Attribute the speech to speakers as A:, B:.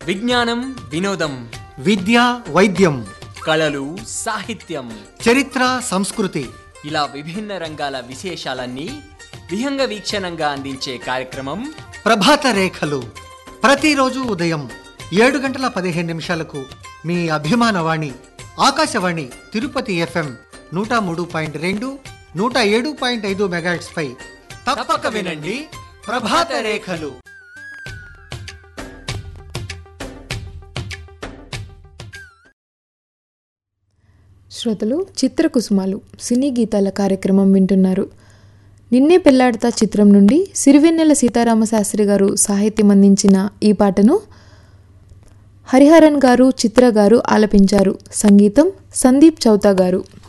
A: విజ్ఞానం వినోదం
B: విద్య వైద్యం
A: కళలు సాహిత్యం
B: చరిత్ర సంస్కృతి
A: ఇలా విభిన్న రంగాల విశేషాలన్నీ విహంగ వీక్షణంగా అందించే కార్యక్రమం
B: ప్రభాత రేఖలు ప్రతిరోజు ఉదయం ఏడు గంటల పదిహేను నిమిషాలకు మీ అభిమాన వాణి ఆకాశవాణి తిరుపతి ఎఫ్ఎం నూట మూడు పాయింట్ రెండు నూట ఏడు పాయింట్ ఐదు మెగాట్స్ పై తప్పక వినండి ప్రభాత రేఖలు
C: శ్రోతలు చిత్రకుసుమాలు సినీ గీతాల కార్యక్రమం వింటున్నారు నిన్నే పెళ్లాడతా చిత్రం నుండి సిరివెన్నెల సీతారామ శాస్త్రి గారు సాహిత్యం అందించిన ఈ పాటను హరిహరన్ గారు చిత్ర గారు ఆలపించారు సంగీతం సందీప్ చౌతా గారు